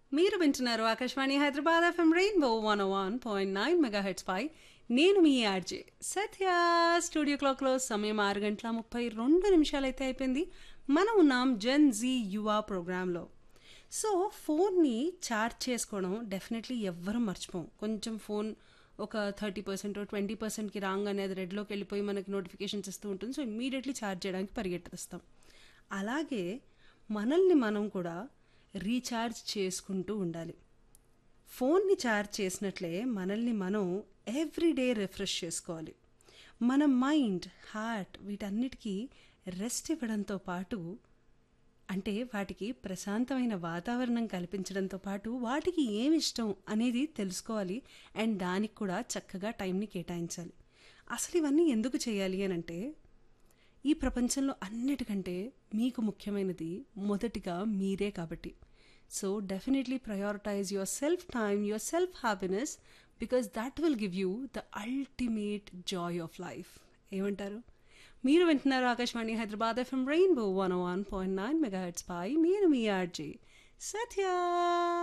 మీరు వింటున్నారు Akashvani Hyderabad FM rainbow one one point nine mega heads పై నేను మీ ఆర్జే సత్య స్టూడియో క్లాక్లో సమయం ఆరు గంటల ముప్పై రెండు నిమిషాలు అయితే అయిపోయింది మనం ఉన్నాం జెన్ జీ యువ ప్రోగ్రాంలో సో ఫోన్ని ఛార్జ్ చేసుకోవడం డెఫినెట్లీ ఎవ్వరం మర్చిపోం కొంచెం ఫోన్ ఒక థర్టీ పర్సెంట్ ట్వంటీ పర్సెంట్కి రాంగ్ అనేది రెడ్లోకి వెళ్ళిపోయి మనకి నోటిఫికేషన్స్ ఇస్తూ ఉంటుంది సో ఇమ్మీడియట్లీ ఛార్జ్ చేయడానికి పరిగెట్టేస్తాం అలాగే మనల్ని మనం కూడా రీఛార్జ్ చేసుకుంటూ ఉండాలి ఫోన్ని ఛార్జ్ చేసినట్లే మనల్ని మనం ఎవ్రీడే రిఫ్రెష్ చేసుకోవాలి మన మైండ్ హార్ట్ వీటన్నిటికీ రెస్ట్ ఇవ్వడంతో పాటు అంటే వాటికి ప్రశాంతమైన వాతావరణం కల్పించడంతో పాటు వాటికి ఏమి ఇష్టం అనేది తెలుసుకోవాలి అండ్ దానికి కూడా చక్కగా టైంని కేటాయించాలి అసలు ఇవన్నీ ఎందుకు చేయాలి అని అంటే ఈ ప్రపంచంలో అన్నిటికంటే మీకు ముఖ్యమైనది మొదటిగా మీరే కాబట్టి so definitely prioritize your self time your self happiness because that will give you the ultimate joy of life ఏమంటారు మీరు వింటున్నారు Akashvani Hyderabad FM rainbow one one point nine mega heads పై నేను మీ ఆర్జే సత్య